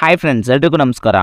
hi friends ಎಲ್ರಿಗೂ ನಮಸ್ಕಾರ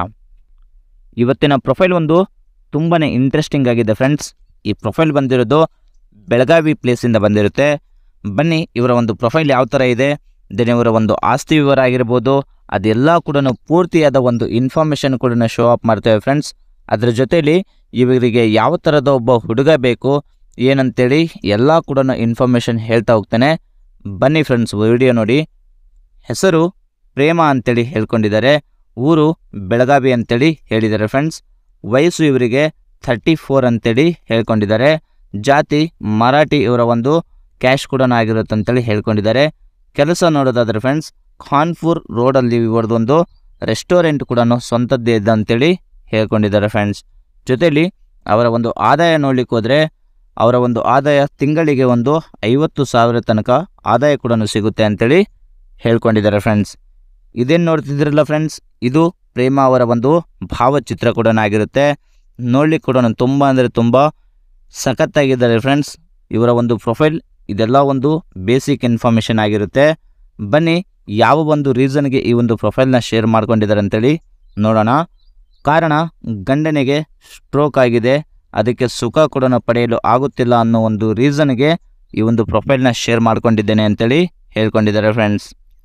ಇವತ್ತಿನ ಪ್ರೊಫೈಲ್ ಒಂದು ತುಂಬಾ ಇಂಟ್ರೆಸ್ಟಿಂಗ್ ಆಗಿದೆ ಫ್ರೆಂಡ್ಸ್ ಈ ಪ್ರೊಫೈಲ್ ಬಂದಿರೋದು ಬೆಳಗಾವಿ ಪ್ಲೇಸಿಂದ ಬಂದಿರುತ್ತೆ ಬನ್ನಿ ಇವರ ಒಂದು ಪ್ರೊಫೈಲ್ ಯಾವ ಥರ ಇದೆ ದೆನ್ ಇವರ ಒಂದು ಆಸ್ತಿ ವಿವರ ಆಗಿರ್ಬೋದು ಅದೆಲ್ಲ ಕೂಡ ಪೂರ್ತಿಯಾದ ಒಂದು ಇನ್ಫಾರ್ಮೇಷನ್ ಕೂಡ ಶೋ ಅಪ್ ಮಾಡ್ತೇವೆ ಫ್ರೆಂಡ್ಸ್ ಅದ್ರ ಜೊತೆಯಲ್ಲಿ ಇವರಿಗೆ ಯಾವ ಥರದ ಒಬ್ಬ ಹುಡುಗ ಬೇಕು ಏನಂತೇಳಿ ಎಲ್ಲ ಕೂಡ ಇನ್ಫಾರ್ಮೇಷನ್ ಹೇಳ್ತಾ ಹೋಗ್ತಾನೆ ಬನ್ನಿ ಫ್ರೆಂಡ್ಸ್ ವಿಡಿಯೋ ನೋಡಿ ಹೆಸರು ಪ್ರೇಮ ಅಂತೇಳಿ ಹೇಳ್ಕೊಂಡಿದ್ದಾರೆ ಊರು ಬೆಳಗಾವಿ ಅಂತೇಳಿ ಹೇಳಿದ್ದಾರೆ ಫ್ರೆಂಡ್ಸ್ ವಯಸ್ಸು ಇವರಿಗೆ ಥರ್ಟಿ ಫೋರ್ ಅಂತೇಳಿ ಹೇಳ್ಕೊಂಡಿದ್ದಾರೆ ಜಾತಿ ಮರಾಠಿ ಇವರ ಒಂದು ಕ್ಯಾಶ್ ಕೂಡ ಆಗಿರುತ್ತೆ ಅಂತೇಳಿ ಹೇಳ್ಕೊಂಡಿದ್ದಾರೆ ಕೆಲಸ ನೋಡೋದಾದ್ರೆ ಫ್ರೆಂಡ್ಸ್ ಖಾನ್ಪುರ್ ರೋಡಲ್ಲಿ ಇವರದೊಂದು ರೆಸ್ಟೋರೆಂಟ್ ಕೂಡ ಸ್ವಂತದ್ದೇ ಇದೆ ಅಂತೇಳಿ ಹೇಳ್ಕೊಂಡಿದ್ದಾರೆ ಫ್ರೆಂಡ್ಸ್ ಜೊತೆಲಿ ಅವರ ಒಂದು ಆದಾಯ ನೋಡ್ಲಿಕ್ಕೆ ಹೋದರೆ ಅವರ ಒಂದು ಆದಾಯ ತಿಂಗಳಿಗೆ ಒಂದು ಐವತ್ತು ಸಾವಿರ ತನಕ ಆದಾಯ ಕೂಡ ಸಿಗುತ್ತೆ ಅಂತೇಳಿ ಹೇಳ್ಕೊಂಡಿದ್ದಾರೆ ಫ್ರೆಂಡ್ಸ್ ಇದೇನು ನೋಡ್ತಿದ್ದೀರಲ್ಲ ಫ್ರೆಂಡ್ಸ್ ಇದು ಪ್ರೇಮ ಅವರ ಒಂದು ಭಾವಚಿತ್ರ ಕೂಡ ಆಗಿರುತ್ತೆ ನೋಡ್ಲಿಕ್ಕೆ ಕೂಡ ತುಂಬ ಅಂದರೆ ತುಂಬ ಸಖತ್ತಾಗಿದ್ದಾರೆ ಫ್ರೆಂಡ್ಸ್ ಇವರ ಒಂದು ಪ್ರೊಫೈಲ್ ಇದೆಲ್ಲ ಒಂದು ಬೇಸಿಕ್ ಇನ್ಫಾರ್ಮೇಷನ್ ಆಗಿರುತ್ತೆ ಬನ್ನಿ ಯಾವ ಒಂದು ರೀಸನ್ಗೆ ಈ ಒಂದು ಪ್ರೊಫೈಲ್ನ ಶೇರ್ ಮಾಡ್ಕೊಂಡಿದ್ದಾರೆ ಅಂತೇಳಿ ನೋಡೋಣ ಕಾರಣ ಗಂಡನಿಗೆ ಸ್ಟ್ರೋಕ್ ಆಗಿದೆ ಅದಕ್ಕೆ ಸುಖ ಕೂಡ ಪಡೆಯಲು ಆಗುತ್ತಿಲ್ಲ ಅನ್ನೋ ಒಂದು ರೀಸನ್ಗೆ ಈ ಒಂದು ಪ್ರೊಫೈಲ್ನ ಶೇರ್ ಮಾಡ್ಕೊಂಡಿದ್ದೇನೆ ಅಂತೇಳಿ ಹೇಳ್ಕೊಂಡಿದ್ದಾರೆ ಫ್ರೆಂಡ್ಸ್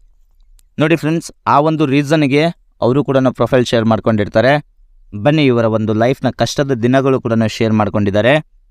ನೋಡಿ ಫ್ರೆಂಡ್ಸ್ ಆ ಒಂದು ರೀಸನ್ಗೆ ಅವರು ಕೂಡ ಪ್ರೊಫೈಲ್ ಶೇರ್ ಮಾಡ್ಕೊಂಡಿರ್ತಾರೆ ಬನ್ನಿ ಇವರ ಒಂದು ಲೈಫ್ನ ಕಷ್ಟದ ದಿನಗಳು ಕೂಡ ಶೇರ್ ಮಾಡ್ಕೊಂಡಿದ್ದಾರೆ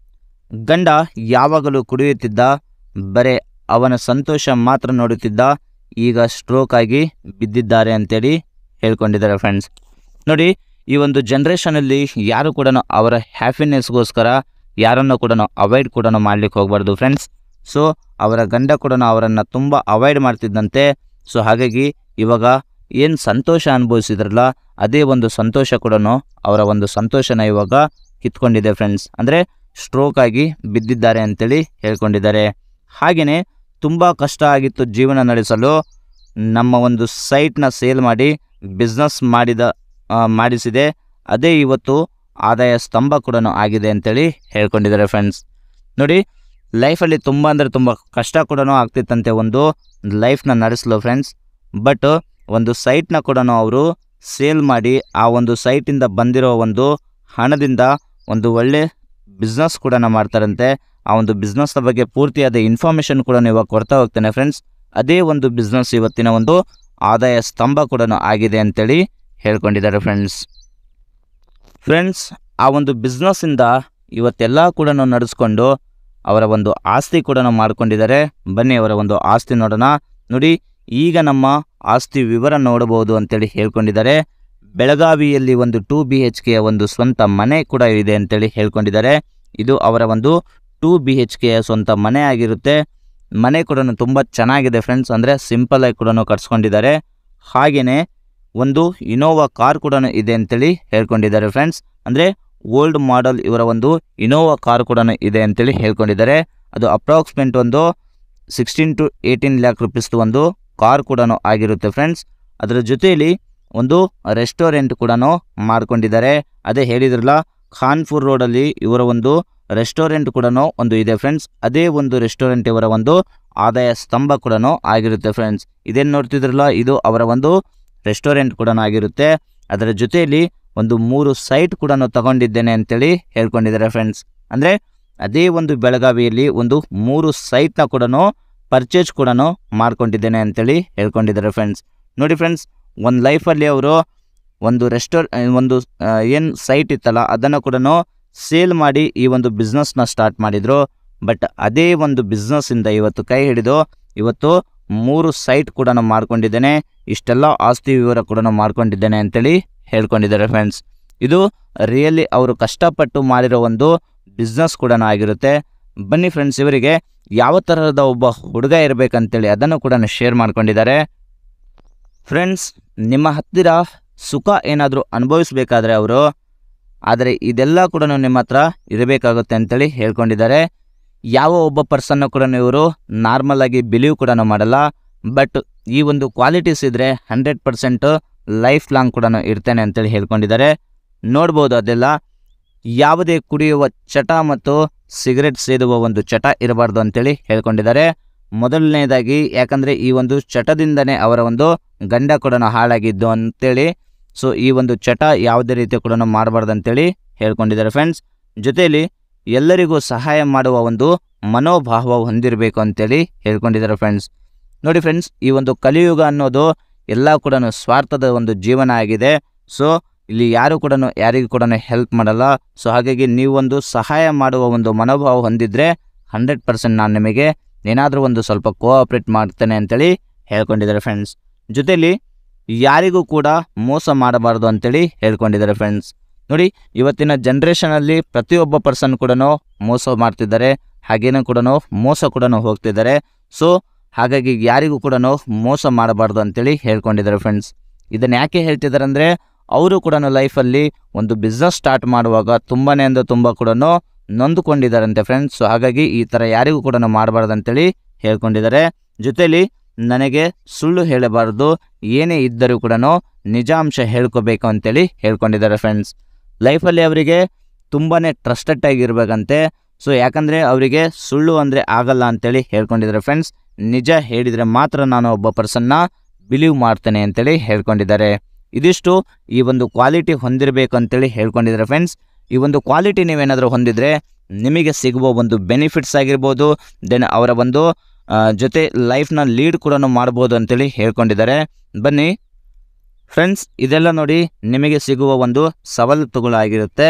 ಗಂಡ ಯಾವಾಗಲೂ ಕುಡಿಯುತ್ತಿದ್ದ ಬರೇ ಅವನ ಸಂತೋಷ ಮಾತ್ರ ನೋಡುತ್ತಿದ್ದ ಈಗ ಸ್ಟ್ರೋಕ್ ಆಗಿ ಬಿದ್ದಿದ್ದಾರೆ ಅಂತೇಳಿ ಹೇಳ್ಕೊಂಡಿದ್ದಾರೆ ಫ್ರೆಂಡ್ಸ್ ನೋಡಿ ಈ ಒಂದು ಜನ್ರೇಷನಲ್ಲಿ ಯಾರು ಕೂಡ ಅವರ ಹ್ಯಾಪಿನೆಸ್ಗೋಸ್ಕರ ಯಾರನ್ನು ಕೂಡ ಅವಾಯ್ಡ್ ಕೂಡ ಮಾಡ್ಲಿಕ್ಕೆ ಹೋಗಬಾರ್ದು ಫ್ರೆಂಡ್ಸ್ ಸೊ ಅವರ ಗಂಡ ಕೂಡ ಅವರನ್ನು ತುಂಬ ಅವಾಯ್ಡ್ ಮಾಡ್ತಿದ್ದಂತೆ ಸೊ ಹಾಗಾಗಿ ಇವಾಗ ಏನು ಸಂತೋಷ ಅನುಭವಿಸಿದ್ರಲ್ಲ ಅದೇ ಒಂದು ಸಂತೋಷ ಕೂಡ ಅವರ ಒಂದು ಸಂತೋಷನ ಇವಾಗ ಕಿತ್ಕೊಂಡಿದೆ ಫ್ರೆಂಡ್ಸ್ ಅಂದರೆ ಸ್ಟ್ರೋಕ್ ಆಗಿ ಬಿದ್ದಿದ್ದಾರೆ ಅಂತೇಳಿ ಹೇಳ್ಕೊಂಡಿದ್ದಾರೆ ಹಾಗೆಯೇ ತುಂಬ ಕಷ್ಟ ಆಗಿತ್ತು ಜೀವನ ನಡೆಸಲು ನಮ್ಮ ಒಂದು ಸೈಟ್ನ ಸೇಲ್ ಮಾಡಿ ಬಿಸ್ನೆಸ್ ಮಾಡಿದ ಆ, ಮಾಡಿಸಿದೆ ಅದೇ ಇವತ್ತು ಆದಾಯ ಸ್ತಂಭ ಕೂಡ ಆಗಿದೆ ಅಂತೇಳಿ ಹೇಳ್ಕೊಂಡಿದ್ದಾರೆ ಫ್ರೆಂಡ್ಸ್ ನೋಡಿ ಲೈಫಲ್ಲಿ ತುಂಬ ಅಂದರೆ ತುಂಬ ಕಷ್ಟ ಕೂಡ ಆಗ್ತಿತ್ತಂತೆ ಒಂದು ಲೈಫ್ನ ನಡೆಸಲು ಫ್ರೆಂಡ್ಸ್ ಬಟ್ ಒಂದು ಸೈಟ್ನ ಕೂಡ ಅವರು ಸೇಲ್ ಮಾಡಿ ಆ ಒಂದು ಸೈಟಿಂದ ಬಂದಿರೋ ಒಂದು ಹಣದಿಂದ ಒಂದು ಒಳ್ಳೆ ಬಿಸ್ನೆಸ್ ಕೂಡ ಮಾಡ್ತಾರಂತೆ ಆ ಒಂದು ಬಿಸ್ನೆಸ್ನ ಬಗ್ಗೆ ಪೂರ್ತಿಯಾದ ಇನ್ಫಾರ್ಮೇಷನ್ ಕೂಡ ಇವಾಗ ಕೊಡ್ತಾ ಹೋಗ್ತೇನೆ ಫ್ರೆಂಡ್ಸ್ ಅದೇ ಒಂದು ಬಿಸ್ನೆಸ್ ಇವತ್ತಿನ ಒಂದು ಆದಾಯ ಸ್ತಂಭ ಕೂಡ ಆಗಿದೆ ಅಂತೇಳಿ ಹೇಳ್ಕೊಂಡಿದ್ದಾರೆ ಫ್ರೆಂಡ್ಸ್ ಫ್ರೆಂಡ್ಸ್ ಆ ಒಂದು ಬಿಸ್ನೆಸ್ಸಿಂದ ಇವತ್ತೆಲ್ಲ ಕೂಡ ನಡೆಸ್ಕೊಂಡು ಅವರ ಒಂದು ಆಸ್ತಿ ಕೂಡ ಮಾಡ್ಕೊಂಡಿದ್ದಾರೆ ಬನ್ನಿ ಅವರ ಒಂದು ಆಸ್ತಿ ನೋಡೋಣ ನೋಡಿ ಈಗ ನಮ್ಮ ಆಸ್ತಿ ವಿವರ ನೋಡಬಹುದು ಅಂತೇಳಿ ಹೇಳ್ಕೊಂಡಿದ್ದಾರೆ ಬೆಳಗಾವಿಯಲ್ಲಿ ಒಂದು ಟೂ ಬಿ ಎಚ್ ಕೆಯ ಒಂದು ಸ್ವಂತ ಮನೆ ಕೂಡ ಇದೆ ಅಂತೇಳಿ ಹೇಳ್ಕೊಂಡಿದ್ದಾರೆ ಇದು ಅವರ ಒಂದು ಟೂ ಬಿ ಎಚ್ ಕೆಯ ಸ್ವಂತ ಮನೆ ಆಗಿರುತ್ತೆ ಮನೆ ಕೂಡ ತುಂಬ ಚೆನ್ನಾಗಿದೆ ಫ್ರೆಂಡ್ಸ್ ಅಂದರೆ ಸಿಂಪಲ್ ಆಗಿ ಕೂಡ ಕಟ್ಸ್ಕೊಂಡಿದ್ದಾರೆ ಹಾಗೆಯೇ ಒಂದು ಇನೋವಾ ಕಾರ್ ಕೂಡ ಇದೆ ಅಂತೇಳಿ ಹೇಳ್ಕೊಂಡಿದ್ದಾರೆ ಫ್ರೆಂಡ್ಸ್ ಅಂದರೆ ಓಲ್ಡ್ ಮಾಡೆಲ್ ಇವರ ಒಂದು ಇನೋವಾ ಕಾರ್ ಕೂಡ ಇದೆ ಅಂತೇಳಿ ಹೇಳ್ಕೊಂಡಿದ್ದಾರೆ ಅದು ಅಪ್ರಾಕ್ಸಿಮೇಟ್ ಒಂದು ಸಿಕ್ಸ್ಟೀನ್ ಟು ಏಯ್ಟೀನ್ ಲ್ಯಾಕ್ ರುಪೀಸ್ದು ಒಂದು ಕಾರ್ ಕೂಡ ಆಗಿರುತ್ತೆ ಫ್ರೆಂಡ್ಸ್ ಅದರ ಜೊತೆಯಲ್ಲಿ ಒಂದು ರೆಸ್ಟೋರೆಂಟ್ ಕೂಡ ಮಾಡ್ಕೊಂಡಿದ್ದಾರೆ ಅದೇ ಹೇಳಿದ್ರಲ್ಲ ಖಾನ್ಪುರ್ ರೋಡಲ್ಲಿ ಇವರ ಒಂದು ರೆಸ್ಟೋರೆಂಟ್ ಕೂಡ ಒಂದು ಇದೆ ಫ್ರೆಂಡ್ಸ್ ಅದೇ ಒಂದು ರೆಸ್ಟೋರೆಂಟ್ ಇವರ ಒಂದು ಆದಾಯ ಸ್ತಂಭ ಕೂಡ ಆಗಿರುತ್ತೆ ಫ್ರೆಂಡ್ಸ್ ಇದೇನು ನೋಡ್ತಿದ್ರಲ್ಲ ಇದು ಅವರ ಒಂದು ರೆಸ್ಟೋರೆಂಟ್ ಕೂಡ ಆಗಿರುತ್ತೆ ಅದರ ಜೊತೆಯಲ್ಲಿ ಒಂದು ಮೂರು ಸೈಟ್ ಕೂಡ ತಗೊಂಡಿದ್ದೇನೆ ಅಂತೇಳಿ ಹೇಳ್ಕೊಂಡಿದ್ದಾರೆ ಫ್ರೆಂಡ್ಸ್ ಅಂದರೆ ಅದೇ ಒಂದು ಬೆಳಗಾವಿಯಲ್ಲಿ ಒಂದು ಮೂರು ಸೈಟ್ನ ಕೂಡ ಪರ್ಚೇಸ್ ಕೂಡ ಮಾಡ್ಕೊಂಡಿದ್ದೇನೆ ಅಂತೇಳಿ ಹೇಳ್ಕೊಂಡಿದ್ದಾರೆ ಫ್ರೆಂಡ್ಸ್ ನೋಡಿ ಫ್ರೆಂಡ್ಸ್ ಒಂದು ಲೈಫಲ್ಲಿ ಅವರು ಒಂದು ರೆಸ್ಟೋರ್ ಒಂದು ಏನು ಸೈಟ್ ಇತ್ತಲ್ಲ ಅದನ್ನು ಕೂಡ ಸೇಲ್ ಮಾಡಿ ಈ ಒಂದು ಬಿಸ್ನೆಸ್ನ ಸ್ಟಾರ್ಟ್ ಮಾಡಿದರು ಬಟ್ ಅದೇ ಒಂದು ಬಿಸ್ನೆಸ್ಸಿಂದ ಇವತ್ತು ಕೈ ಹಿಡಿದು ಇವತ್ತು ಮೂರು ಸೈಟ್ ಕೂಡ ಮಾಡ್ಕೊಂಡಿದ್ದೇನೆ ಇಷ್ಟೆಲ್ಲ ಆಸ್ತಿ ವಿವರ ಕೂಡ ಮಾಡ್ಕೊಂಡಿದ್ದೇನೆ ಅಂತೇಳಿ ಹೇಳ್ಕೊಂಡಿದ್ದಾರೆ ಫ್ರೆಂಡ್ಸ್ ಇದು ರಿಯಲಿ ಅವರು ಕಷ್ಟಪಟ್ಟು ಮಾಡಿರೋ ಒಂದು ಬಿಸ್ನೆಸ್ ಕೂಡ ಆಗಿರುತ್ತೆ ಬನ್ನಿ ಫ್ರೆಂಡ್ಸ್ ಇವರಿಗೆ ಯಾವ ಥರದ ಒಬ್ಬ ಹುಡುಗ ಇರಬೇಕಂತೇಳಿ ಅದನ್ನು ಕೂಡ ಶೇರ್ ಮಾಡ್ಕೊಂಡಿದ್ದಾರೆ ಫ್ರೆಂಡ್ಸ್ ನಿಮ್ಮ ಹತ್ತಿರ ಸುಖ ಏನಾದರೂ ಅನುಭವಿಸ್ಬೇಕಾದ್ರೆ ಅವರು ಆದರೆ ಇದೆಲ್ಲ ಕೂಡ ನಿಮ್ಮ ಹತ್ರ ಇರಬೇಕಾಗುತ್ತೆ ಅಂತೇಳಿ ಹೇಳ್ಕೊಂಡಿದ್ದಾರೆ ಯಾವ ಒಬ್ಬ ಪರ್ಸನ್ನು ಕೂಡ ಇವರು ನಾರ್ಮಲ್ ಆಗಿ ಬಿಲೀವ್ ಕೂಡ ಮಾಡಲ್ಲ ಬಟ್ ಈ ಒಂದು ಕ್ವಾಲಿಟೀಸ್ ಇದ್ದರೆ ಹಂಡ್ರೆಡ್ ಪರ್ಸೆಂಟ್ ಲೈಫ್ ಲಾಂಗ್ ಕೂಡ ಇರ್ತೇನೆ ಅಂತೇಳಿ ಹೇಳ್ಕೊಂಡಿದ್ದಾರೆ ನೋಡ್ಬೋದು ಅದೆಲ್ಲ ಯಾವುದೇ ಕುಡಿಯುವ ಚಟ ಮತ್ತು ಸಿಗರೆಟ್ ಸೇದುವ ಒಂದು ಚಟ ಇರಬಾರ್ದು ಅಂತೇಳಿ ಹೇಳ್ಕೊಂಡಿದ್ದಾರೆ ಮೊದಲನೇದಾಗಿ ಯಾಕಂದರೆ ಈ ಒಂದು ಚಟದಿಂದನೇ ಅವರ ಒಂದು ಗಂಡ ಕೂಡ ಹಾಳಾಗಿದ್ದು ಅಂತೇಳಿ ಸೊ ಈ ಒಂದು ಚಟ ಯಾವುದೇ ರೀತಿ ಕೂಡ ಮಾಡಬಾರ್ದು ಅಂತೇಳಿ ಹೇಳ್ಕೊಂಡಿದ್ದಾರೆ ಫ್ರೆಂಡ್ಸ್ ಜೊತೆಯಲ್ಲಿ ಎಲ್ಲರಿಗೂ ಸಹಾಯ ಮಾಡುವ ಒಂದು ಮನೋಭಾವ ಹೊಂದಿರಬೇಕು ಅಂತೇಳಿ ಹೇಳ್ಕೊಂಡಿದ್ದಾರೆ ಫ್ರೆಂಡ್ಸ್ ನೋಡಿ ಫ್ರೆಂಡ್ಸ್ ಈ ಒಂದು ಕಲಿಯುಗ ಅನ್ನೋದು ಎಲ್ಲ ಕೂಡ ಸ್ವಾರ್ಥದ ಒಂದು ಜೀವನ ಆಗಿದೆ ಸೊ ಇಲ್ಲಿ ಯಾರು ಕೂಡ ಯಾರಿಗೂ ಕೂಡ ಹೆಲ್ಪ್ ಮಾಡಲ್ಲ ಸೊ ಹಾಗಾಗಿ ನೀವೊಂದು ಸಹಾಯ ಮಾಡುವ ಒಂದು ಮನೋಭಾವ ಹೊಂದಿದ್ರೆ ಹಂಡ್ರೆಡ್ ಪರ್ಸೆಂಟ್ ನಾನು ನಿಮಗೆ ಏನಾದರೂ ಒಂದು ಸ್ವಲ್ಪ ಕೋಆಪ್ರೇಟ್ ಮಾಡ್ತೇನೆ ಅಂತೇಳಿ ಹೇಳ್ಕೊಂಡಿದ್ದಾರೆ ಫ್ರೆಂಡ್ಸ್ ಜೊತೆಲಿ ಯಾರಿಗೂ ಕೂಡ ಮೋಸ ಮಾಡಬಾರ್ದು ಅಂತೇಳಿ ಹೇಳ್ಕೊಂಡಿದ್ದಾರೆ ಫ್ರೆಂಡ್ಸ್ ನೋಡಿ ಇವತ್ತಿನ ಜನ್ರೇಷನಲ್ಲಿ ಪ್ರತಿಯೊಬ್ಬ ಪರ್ಸನ್ ಕೂಡ ಮೋಸ ಮಾಡ್ತಿದ್ದಾರೆ ಹಾಗೇನೂ ಕೂಡ ಮೋಸ ಕೂಡ ಹೋಗ್ತಿದ್ದಾರೆ ಸೊ ಹಾಗಾಗಿ ಯಾರಿಗೂ ಕೂಡ ಮೋಸ ಮಾಡಬಾರ್ದು ಅಂತೇಳಿ ಹೇಳ್ಕೊಂಡಿದ್ದಾರೆ ಫ್ರೆಂಡ್ಸ್ ಇದನ್ನು ಯಾಕೆ ಹೇಳ್ತಿದ್ದಾರೆ ಅಂದರೆ ಅವರು ಕೂಡ ಲೈಫಲ್ಲಿ ಒಂದು ಬಿಸ್ನೆಸ್ ಸ್ಟಾರ್ಟ್ ಮಾಡುವಾಗ ತುಂಬಾ ಅಂದರೆ ತುಂಬ ಕೂಡ ನೊಂದುಕೊಂಡಿದ್ದಾರಂತೆ ಫ್ರೆಂಡ್ಸ್ ಸೊ ಹಾಗಾಗಿ ಈ ಥರ ಯಾರಿಗೂ ಕೂಡ ಮಾಡಬಾರ್ದು ಅಂತೇಳಿ ಹೇಳ್ಕೊಂಡಿದ್ದಾರೆ ಜೊತೆಲಿ ನನಗೆ ಸುಳ್ಳು ಹೇಳಬಾರ್ದು ಏನೇ ಇದ್ದರೂ ಕೂಡ ನಿಜಾಂಶ ಹೇಳ್ಕೋಬೇಕು ಅಂತೇಳಿ ಹೇಳ್ಕೊಂಡಿದ್ದಾರೆ ಫ್ರೆಂಡ್ಸ್ ಲೈಫಲ್ಲಿ ಅವರಿಗೆ ತುಂಬಾ ಟ್ರಸ್ಟೆಡ್ ಆಗಿರ್ಬೇಕಂತೆ ಸೊ ಯಾಕಂದರೆ ಅವರಿಗೆ ಸುಳ್ಳು ಅಂದರೆ ಆಗಲ್ಲ ಅಂತೇಳಿ ಹೇಳ್ಕೊಂಡಿದ್ದಾರೆ ಫ್ರೆಂಡ್ಸ್ ನಿಜ ಹೇಳಿದರೆ ಮಾತ್ರ ನಾನು ಒಬ್ಬ ಪರ್ಸನ್ನ ಬಿಲೀವ್ ಮಾಡ್ತೇನೆ ಅಂತೇಳಿ ಹೇಳ್ಕೊಂಡಿದ್ದಾರೆ ಇದಿಷ್ಟು ಈ ಒಂದು ಕ್ವಾಲಿಟಿ ಹೊಂದಿರಬೇಕು ಅಂತೇಳಿ ಹೇಳ್ಕೊಂಡಿದ್ದಾರೆ ಫ್ರೆಂಡ್ಸ್ ಈ ಒಂದು ಕ್ವಾಲಿಟಿ ನೀವೇನಾದರೂ ಹೊಂದಿದರೆ ನಿಮಗೆ ಸಿಗುವ ಒಂದು ಬೆನಿಫಿಟ್ಸ್ ಆಗಿರ್ಬೋದು ದೆನ್ ಅವರ ಒಂದು ಆ, ಜೊತೆ ಲೈಫ್ನ ಲೀಡ್ ಕೂಡ ಮಾಡ್ಬೋದು ಅಂತೇಳಿ ಹೇಳ್ಕೊಂಡಿದ್ದಾರೆ ಬನ್ನಿ ಫ್ರೆಂಡ್ಸ್ ಇದೆಲ್ಲ ನೋಡಿ ನಿಮಗೆ ಸಿಗುವ ಒಂದು ಸವಲತ್ತುಗಳಾಗಿರುತ್ತೆ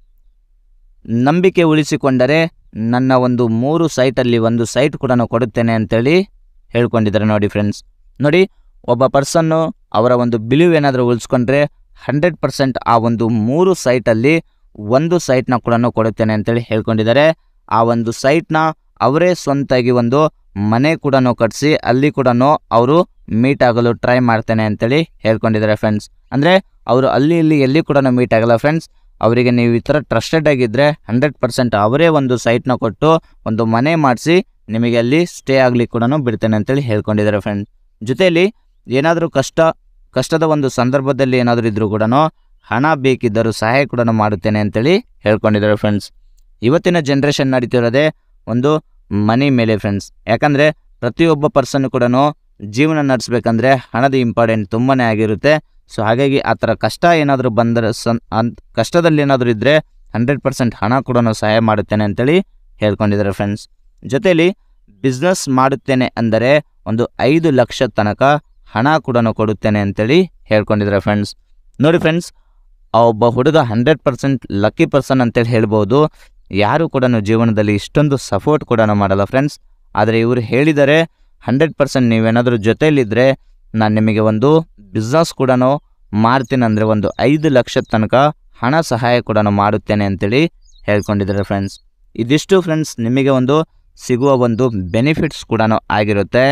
ನಂಬಿಕೆ ಉಳಿಸಿಕೊಂಡರೆ ನನ್ನ ಒಂದು ಮೂರು ಸೈಟಲ್ಲಿ ಒಂದು ಸೈಟ್ ಕೂಡ ಕೊಡುತ್ತೇನೆ ಅಂತೇಳಿ ಹೇಳ್ಕೊಂಡಿದ್ದಾರೆ ನೋಡಿ ಫ್ರೆಂಡ್ಸ್ ನೋಡಿ ಒಬ್ಬ ಪರ್ಸನ್ನು ಅವರ ಒಂದು ಬಿಲೀವ್ ಏನಾದರೂ ಉಳಿಸ್ಕೊಂಡ್ರೆ ಹಂಡ್ರೆಡ್ ಪರ್ಸೆಂಟ್ ಆ ಒಂದು ಮೂರು ಸೈಟಲ್ಲಿ ಒಂದು ಸೈಟ್ನ ಕೂಡ ಕೊಡುತ್ತೇನೆ ಅಂತೇಳಿ ಹೇಳ್ಕೊಂಡಿದ್ದಾರೆ ಆ ಒಂದು ಸೈಟ್ನ ಅವರೇ ಸ್ವಂತಾಗಿ ಒಂದು ಮನೆ ಕೂಡ ಕಟ್ಟಿಸಿ ಅಲ್ಲಿ ಕೂಡ ಅವರು ಮೀಟ್ ಆಗಲು ಟ್ರೈ ಮಾಡ್ತೇನೆ ಅಂತೇಳಿ ಹೇಳ್ಕೊಂಡಿದ್ದಾರೆ ಫ್ರೆಂಡ್ಸ್ ಅಂದರೆ ಅವರು ಅಲ್ಲಿ ಇಲ್ಲಿ ಎಲ್ಲಿ ಕೂಡ ಮೀಟ್ ಆಗಲ್ಲ ಫ್ರೆಂಡ್ಸ್ ಅವರಿಗೆ ನೀವು ಈ ಥರ ಟ್ರಸ್ಟೆಡ್ ಆಗಿದ್ದರೆ ಹಂಡ್ರೆಡ್ ಪರ್ಸೆಂಟ್ ಅವರೇ ಒಂದು ಸೈಟ್ನ ಕೊಟ್ಟು ಒಂದು ಮನೆ ಮಾಡಿಸಿ ನಿಮಗೆ ಅಲ್ಲಿ ಸ್ಟೇ ಆಗಲಿಕ್ಕೆ ಕೂಡ ಬಿಡ್ತೇನೆ ಅಂತೇಳಿ ಹೇಳ್ಕೊಂಡಿದ್ದಾರೆ ಫ್ರೆಂಡ್ಸ್ ಜೊತೆಯಲ್ಲಿ ಏನಾದರೂ ಕಷ್ಟ ಕಷ್ಟದ ಒಂದು ಸಂದರ್ಭದಲ್ಲಿ ಏನಾದರೂ ಇದ್ರೂ ಕೂಡ ಹಣ ಬೇಕಿದ್ದರೂ ಸಹಾಯ ಕೂಡ ಮಾಡುತ್ತೇನೆ ಅಂತೇಳಿ ಹೇಳ್ಕೊಂಡಿದ್ದಾರೆ ಫ್ರೆಂಡ್ಸ್ ಇವತ್ತಿನ ಜನ್ರೇಷನ್ ನಡೀತಿರೋದೇ ಒಂದು ಮನಿ ಮೇಲೆ ಫ್ರೆಂಡ್ಸ್ ಯಾಕಂದರೆ ಪ್ರತಿಯೊಬ್ಬ ಪರ್ಸನ್ ಕೂಡ ಜೀವನ ನಡೆಸ್ಬೇಕಂದ್ರೆ ಹಣದ ಇಂಪಾರ್ಟೆಂಟ್ ತುಂಬಾ ಆಗಿರುತ್ತೆ ಸೊ ಹಾಗಾಗಿ ಆ ಥರ ಕಷ್ಟ ಏನಾದರೂ ಬಂದರೆ ಸನ್ ಅಂತ್ ಕಷ್ಟದಲ್ಲಿ ಏನಾದರೂ ಇದ್ದರೆ ಹಂಡ್ರೆಡ್ ಪರ್ಸೆಂಟ್ ಹಣ ಕೂಡ ಸಹಾಯ ಮಾಡುತ್ತೇನೆ ಅಂತೇಳಿ ಹೇಳ್ಕೊಂಡಿದ್ದಾರೆ ಫ್ರೆಂಡ್ಸ್ ಜೊತೆಯಲ್ಲಿ ಬಿಸ್ನೆಸ್ ಮಾಡುತ್ತೇನೆ ಅಂದರೆ ಒಂದು ಐದು ಲಕ್ಷ ತನಕ ಹಣ ಕೂಡ ಕೊಡುತ್ತೇನೆ ಅಂತೇಳಿ ಹೇಳ್ಕೊಂಡಿದ್ದಾರೆ ಫ್ರೆಂಡ್ಸ್ ನೋಡಿ ಫ್ರೆಂಡ್ಸ್ ಆ ಒಬ್ಬ ಹುಡುಗ ಹಂಡ್ರೆಡ್ ಪರ್ಸೆಂಟ್ ಲಕ್ಕಿ ಪರ್ಸನ್ ಅಂತೇಳಿ ಹೇಳ್ಬೋದು ಯಾರು ಕೂಡ ಜೀವನದಲ್ಲಿ ಇಷ್ಟೊಂದು ಸಪೋರ್ಟ್ ಕೂಡ ಮಾಡಲ್ಲ ಫ್ರೆಂಡ್ಸ್ ಆದರೆ ಇವರು ಹೇಳಿದರೆ ಹಂಡ್ರೆಡ್ ಪರ್ಸೆಂಟ್ ನೀವೇನಾದರೂ ಜೊತೆಯಲ್ಲಿದ್ದರೆ ನಾನು ನಿಮಗೆ ಒಂದು ಬಿಸ್ನೆಸ್ ಕೂಡ ಮಾಡ್ತೀನಿ ಅಂದರೆ ಒಂದು ಐದು ಲಕ್ಷ ತನಕ ಹಣ ಸಹಾಯ ಕೂಡ ಮಾಡುತ್ತೇನೆ ಅಂತೇಳಿ ಹೇಳ್ಕೊಂಡಿದ್ದಾರೆ ಫ್ರೆಂಡ್ಸ್ ಇದಿಷ್ಟು ಫ್ರೆಂಡ್ಸ್ ನಿಮಗೆ ಒಂದು ಸಿಗುವ ಒಂದು ಬೆನಿಫಿಟ್ಸ್ ಕೂಡ ಆಗಿರುತ್ತೆ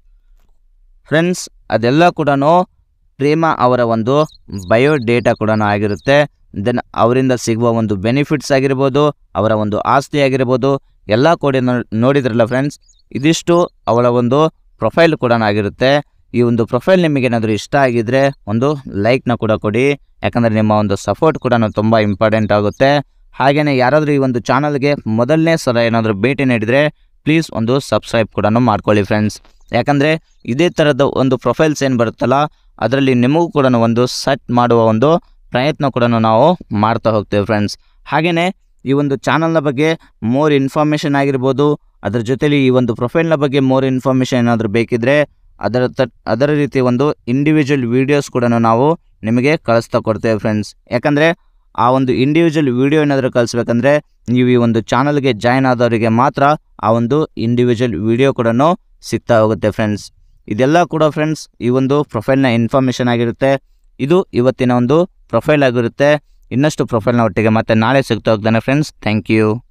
ಫ್ರೆಂಡ್ಸ್ ಅದೆಲ್ಲ ಕೂಡ ಪ್ರೇಮ ಅವರ ಒಂದು ಬಯೋಡೇಟಾ ಕೂಡ ಆಗಿರುತ್ತೆ ದೆನ್ ಅವರಿಂದ ಸಿಗುವ ಒಂದು ಬೆನಿಫಿಟ್ಸ್ ಆಗಿರ್ಬೋದು ಅವರ ಒಂದು ಆಸ್ತಿ ಆಗಿರ್ಬೋದು ಎಲ್ಲ ಕೂಡ ನೋ- ನೋಡಿದ್ರಲ್ಲ ಫ್ರೆಂಡ್ಸ್ ಇದಿಷ್ಟು ಅವಳ ಒಂದು ಪ್ರೊಫೈಲ್ ಕೂಡ ಆಗಿರುತ್ತೆ ಈ ಒಂದು ಪ್ರೊಫೈಲ್ ನಿಮಗೇನಾದರೂ ಇಷ್ಟ ಆಗಿದ್ರೆ ಒಂದು ಲೈಕ್ನ ಕೂಡ ಕೊಡಿ ಯಾಕಂದರೆ ನಿಮ್ಮ ಒಂದು ಸಪೋರ್ಟ್ ಕೂಡ ತುಂಬ ಇಂಪಾರ್ಟೆಂಟ್ ಆಗುತ್ತೆ ಹಾಗೆಯೇ ಯಾರಾದರೂ ಈ ಒಂದು ಚಾನಲ್ಗೆ ಮೊದಲನೇ ಸಲ ಏನಾದರೂ ಭೇಟಿ ನೀಡಿದರೆ ಪ್ಲೀಸ್ ಒಂದು ಸಬ್ಸ್ಕ್ರೈಬ್ ಕೂಡ ಮಾಡ್ಕೊಳ್ಳಿ ಫ್ರೆಂಡ್ಸ್ ಯಾಕಂದರೆ ಇದೇ ಥರದ ಒಂದು ಪ್ರೊಫೈಲ್ಸ್ ಏನು ಬರುತ್ತಲ್ಲ ಅದರಲ್ಲಿ ನಿಮಗೂ ಕೂಡ ಒಂದು ಸೆಟ್ ಮಾಡುವ ಒಂದು ಪ್ರಯತ್ನ ಕೂಡ ನಾವು ಮಾಡ್ತಾ ಹೋಗ್ತೇವೆ ಫ್ರೆಂಡ್ಸ್ ಹಾಗೆಯೇ ಈ ಒಂದು ಚಾನಲ್ನ ಬಗ್ಗೆ ಮೋರ್ ಇನ್ಫಾರ್ಮೇಷನ್ ಆಗಿರ್ಬೋದು ಅದರ ಜೊತೆಲಿ ಈ ಒಂದು ಪ್ರೊಫೈಲ್ನ ಬಗ್ಗೆ ಮೋರ್ ಇನ್ಫಾರ್ಮೇಷನ್ ಏನಾದರೂ ಬೇಕಿದ್ದರೆ ಅದರ ತ ಅದರ ರೀತಿ ಒಂದು ಇಂಡಿವಿಜುವಲ್ ವೀಡಿಯೋಸ್ ಕೂಡ ನಾವು ನಿಮಗೆ ಕಳಿಸ್ತಾ ಕೊಡ್ತೇವೆ ಫ್ರೆಂಡ್ಸ್ ಯಾಕಂದರೆ ಆ ಒಂದು ಇಂಡಿವಿಜುವಲ್ ವೀಡಿಯೋ ಏನಾದರೂ ಕಳಿಸ್ಬೇಕಂದ್ರೆ ನೀವು ಈ ಒಂದು ಚಾನಲ್ಗೆ ಜಾಯ್ನ್ ಆದವರಿಗೆ ಮಾತ್ರ ಆ ಒಂದು ಇಂಡಿವಿಜುವಲ್ ವೀಡಿಯೋ ಕೂಡ ಸಿಗ್ತಾ ಹೋಗುತ್ತೆ ಫ್ರೆಂಡ್ಸ್ ಇದೆಲ್ಲ ಕೂಡ ಫ್ರೆಂಡ್ಸ್ ಈ ಒಂದು ಪ್ರೊಫೈಲ್ನ ಇನ್ಫಾರ್ಮೇಷನ್ ಆಗಿರುತ್ತೆ ಇದು ಇವತ್ತಿನ ಒಂದು ಪ್ರೊಫೈಲ್ ಆಗಿರುತ್ತೆ ಇನ್ನಷ್ಟು ಪ್ರೊಫೈಲ್ನ ಒಟ್ಟಿಗೆ ಮತ್ತೆ ನಾಳೆ ಸಿಗ್ತಾ ಹೋಗ್ತಾನೆ ಫ್ರೆಂಡ್ಸ್ ಥ್ಯಾಂಕ್ ಯು